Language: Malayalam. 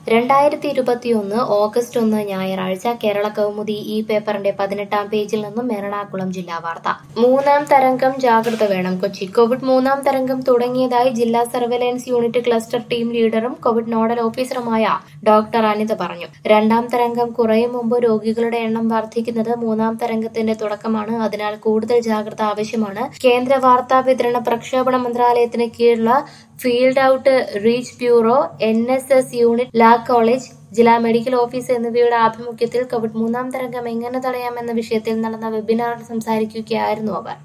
രണ്ടായിരത്തി ഇരുപത്തിയൊന്ന് ഓഗസ്റ്റ് ഒന്ന് ഞായറാഴ്ച കേരള കൗമുദി ഈ പേപ്പറിന്റെ പതിനെട്ടാം പേജിൽ നിന്നും എറണാകുളം ജില്ലാ വാർത്ത മൂന്നാം തരംഗം ജാഗ്രത വേണം കൊച്ചി കോവിഡ് മൂന്നാം തരംഗം തുടങ്ങിയതായി ജില്ലാ സർവൈലൻസ് യൂണിറ്റ് ക്ലസ്റ്റർ ടീം ലീഡറും കോവിഡ് നോഡൽ ഓഫീസറുമായ ഡോക്ടർ അനിത പറഞ്ഞു രണ്ടാം തരംഗം കുറയും മുമ്പ് രോഗികളുടെ എണ്ണം വർദ്ധിക്കുന്നത് മൂന്നാം തരംഗത്തിന്റെ തുടക്കമാണ് അതിനാൽ കൂടുതൽ ജാഗ്രത ആവശ്യമാണ് കേന്ദ്ര വാർത്താ വിതരണ പ്രക്ഷേപണ മന്ത്രാലയത്തിന് കീഴിലുള്ള field outreach bureau N S S unit law college ജില്ലാ മെഡിക്കൽ ഓഫീസ് എന്നിവയുടെ ആഭിമുഖ്യത്തിൽ കോവിഡ് മൂന്നാം തരംഗം എങ്ങനെ തടയാമെന്ന വിഷയത്തിൽ നടന്ന വെബിനാറിൽ സംസാരിക്കുകയായിരുന്നു അവർ